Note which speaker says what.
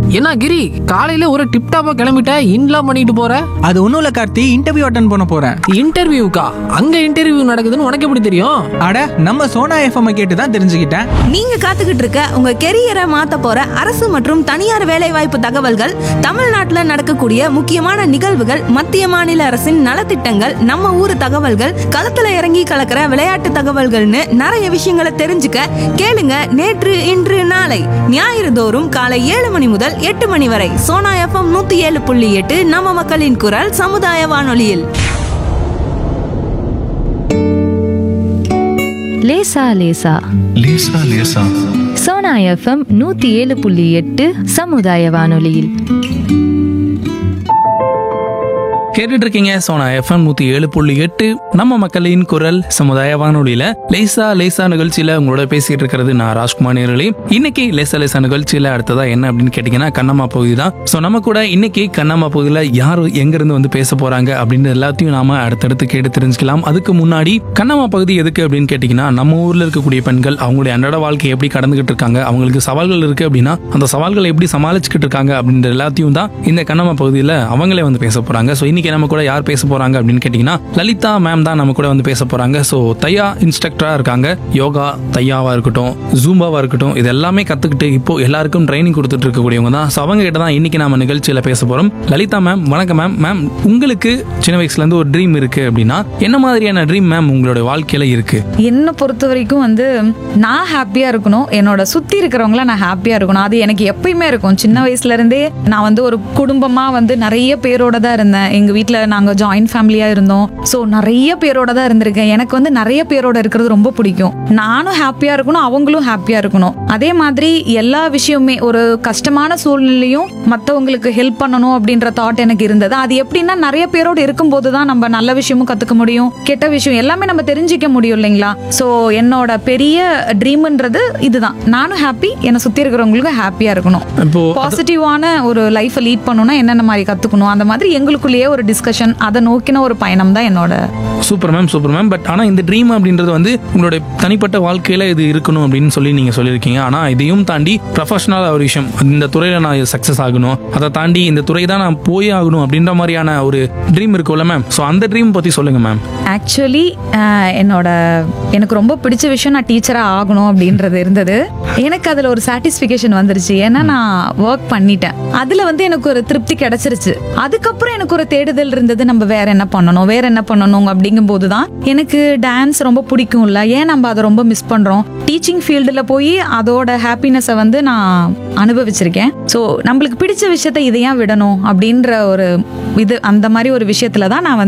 Speaker 1: என்ன கிரி காலையில ஒரு டிப் டாப்பா கிளம்பிட்ட இன்லாம் பண்ணிட்டு போற
Speaker 2: அது ஒன்றும் இல்லை கார்த்தி இன்டர்வியூ அட்டன் பண்ண போகிறேன்
Speaker 1: இன்டர்வியூக்கா அங்க இன்டர்வியூ நடக்குதுன்னு உனக்கு எப்படி தெரியும்
Speaker 2: அட நம்ம சோனா எஃப்எம் கேட்டு தான் தெரிஞ்சுக்கிட்டேன்
Speaker 3: நீங்க காத்துக்கிட்டு இருக்க உங்க கெரியரை மாத்த போற அரசு மற்றும் தனியார் வேலைவாய்ப்பு தகவல்கள் தமிழ்நாட்டுல நடக்கக்கூடிய முக்கியமான நிகழ்வுகள் மத்திய மாநில அரசின் நலத்திட்டங்கள் நம்ம ஊர் தகவல்கள் களத்துல இறங்கி கலக்கிற விளையாட்டு தகவல்கள்னு நிறைய விஷயங்களை தெரிஞ்சுக்க கேளுங்க நேற்று இன்று நாளை ஞாயிறு தோறும் காலை ஏழு மணி முதல் எட்டு மணி வரை சோனா எஃப்எம் நூத்தி ஏழு புள்ளி எட்டு நம்ம மக்களின் குரல் சமுதாய வானொலியில்
Speaker 4: லேசா லேசா
Speaker 5: லேசா லேசா
Speaker 4: சோனா எஃப்எம் நூத்தி ஏழு புள்ளி எட்டு சமுதாய வானொலியில்
Speaker 6: கேட்டுட்டு இருக்கீங்க சோனா எஃப்எம் நூத்தி ஏழு புள்ளி எட்டு நம்ம மக்களின் குரல் சமுதாய வானொலியில லேசா லேசா நிகழ்ச்சியில உங்களோட பேசிட்டு இருக்கிறது நான் ராஜ்குமார் நேரலி இன்னைக்கு லேசா லேசா நிகழ்ச்சியில அடுத்ததா என்ன அப்படின்னு கேட்டீங்கன்னா கண்ணம்மா பகுதி தான் ஸோ நம்ம கூட இன்னைக்கு கண்ணம்மா பகுதியில யார் எங்க இருந்து வந்து பேச போறாங்க அப்படின்னு எல்லாத்தையும் நாம அடுத்தடுத்து கேட்டு தெரிஞ்சுக்கலாம் அதுக்கு முன்னாடி கண்ணம்மா பகுதி எதுக்கு அப்படின்னு கேட்டீங்கன்னா நம்ம ஊர்ல இருக்கக்கூடிய பெண்கள் அவங்களுடைய அன்றாட வாழ்க்கையை எப்படி கடந்துகிட்டு இருக்காங்க அவங்களுக்கு சவால்கள் இருக்கு அப்படின்னா அந்த சவால்களை எப்படி சமாளிச்சுக்கிட்டு இருக்காங்க அப்படின்ற எல்லாத்தையும் தான் இந்த கண்ணம்மா பகுதியில் அவங்களே வந்து பேச போறாங்க ஸோ இன்னைக்கு நம்ம கூட யார் பேச போறாங்க அப்படின்னு கேட்டீங்கன்னா லலிதா மேம் தான் நம்ம கூட வந்து பேச போறாங்க ஸோ தையா இன்ஸ்ட்ரக்டரா இருக்காங்க யோகா தையாவா இருக்கட்டும் ஜூம்பாவா இருக்கட்டும் இது எல்லாமே கத்துக்கிட்டு இப்போ எல்லாருக்கும் ட்ரைனிங் கொடுத்துட்டு இருக்கக்கூடியவங்க தான் ஸோ அவங்க கிட்ட தான் இன்னைக்கு நாம நிகழ்ச்சியில பேச போறோம் லலிதா மேம் வணக்கம் மேம் மேம் உங்களுக்கு சின்ன வயசுல இருந்து ஒரு ட்ரீம் இருக்கு அப்படின்னா என்ன மாதிரியான ட்ரீம் மேம் உங்களோட வாழ்க்கையில இருக்கு
Speaker 7: என்னை பொறுத்த வரைக்கும் வந்து நான் ஹாப்பியா இருக்கணும் என்னோட சுத்தி இருக்கிறவங்கள நான் ஹாப்பியா இருக்கணும் அது எனக்கு எப்பயுமே இருக்கும் சின்ன வயசுல இருந்தே நான் வந்து ஒரு குடும்பமா வந்து நிறைய பேரோட தான் இருந்தேன் எங்க வீட்ல நாங்க ஜாயிண்ட் ஃபேமிலியா இருந்தோம் ஸோ நிறைய பேரோட தான் இருந்திருக்கேன் எனக்கு வந்து நிறைய பேரோட இருக்கிறது ரொம்ப பிடிக்கும் நானும் ஹாப்பியா இருக்கணும் அவங்களும் ஹாப்பியா இருக்கணும் அதே மாதிரி எல்லா விஷயமுமே ஒரு கஷ்டமான சூழ்நிலையும் மற்றவங்களுக்கு ஹெல்ப் பண்ணணும் அப்படின்ற தாட் எனக்கு இருந்தது அது எப்படின்னா நிறைய பேரோட இருக்கும்போது தான் நம்ம நல்ல விஷயமும் கத்துக்க முடியும் கெட்ட விஷயம் எல்லாமே நம்ம தெரிஞ்சுக்க முடியும் இல்லைங்களா ஸோ என்னோட பெரிய ட்ரீம்ன்றது இதுதான் நானும் ஹாப்பி என்னை சுத்தி இருக்கிறவங்களுக்கு ஹாப்பியா இருக்கணும்
Speaker 6: இப்போ
Speaker 7: பாசிட்டிவான ஒரு லைஃப்பை லீட் பண்ணணும்னா என்னென்ன மாதிரி கத்துக்கணும் அந்த மாதிரி எங்களுக்குள்ளேயே ஒரு டிஸ்கஷன் அதை நோக்கின ஒரு பயணம் தான் என்னோட
Speaker 6: super ma'am super ma'am but ஆனால் இந்த ட்ரீம் அப்படின்றது வந்து உங்களுடைய தனிப்பட்ட வாழ்க்கையில் இது இருக்கணும் அப்படின்னு சொல்லி நீங்கள் சொல்லியிருக்கீங்க ஆனால் இதையும் தாண்டி ப்ரொஃபஷனல் ஒரு விஷயம் இந்த துறையில் நான் சக்ஸஸ் ஆகணும் அதை தாண்டி இந்த துறை தான் நான் போய் ஆகணும் அப்படின்ற மாதிரியான ஒரு ட்ரீம் இருக்கும்ல மேம் ஸோ அந்த ட்ரீம் பற்றி சொல்லுங்கள் மேம்
Speaker 7: ஆக்சுவலி என்னோட எனக்கு ரொம்ப பிடிச்ச விஷயம் நான் டீச்சராக ஆகணும் அப்படின்றது இருந்தது எனக்கு அதில் ஒரு சாட்டிஸ்ஃபிகேஷன் வந்துருச்சு ஏன்னா நான் ஒர்க் பண்ணிட்டேன் அதில் வந்து எனக்கு ஒரு திருப்தி கிடைச்சிருச்சு அதுக்கப்புறம் எனக்கு ஒரு தேடுதல் இருந்தது நம்ம வேற என்ன பண்ணணும் வேற என்ன பண்ணணும் அப்படிங்கும்போது தான் எனக்கு டான்ஸ் ரொம்ப பிடிக்கும்ல ஏன் நம்ம அதை ரொம்ப மிஸ் பண்ணுறோம் டீச்சிங் ஃபீல்டில் போய் அதோட ஹாப்பினஸை வந்து நான் அனுபவிச்சிருக்கேன் ஸோ நம்மளுக்கு பிடிச்ச விஷயத்த இதை ஏன் விடணும் அப்படின்ற ஒரு இது அந்த மாதிரி ஒரு விஷயத்துல தான் நான் வந்து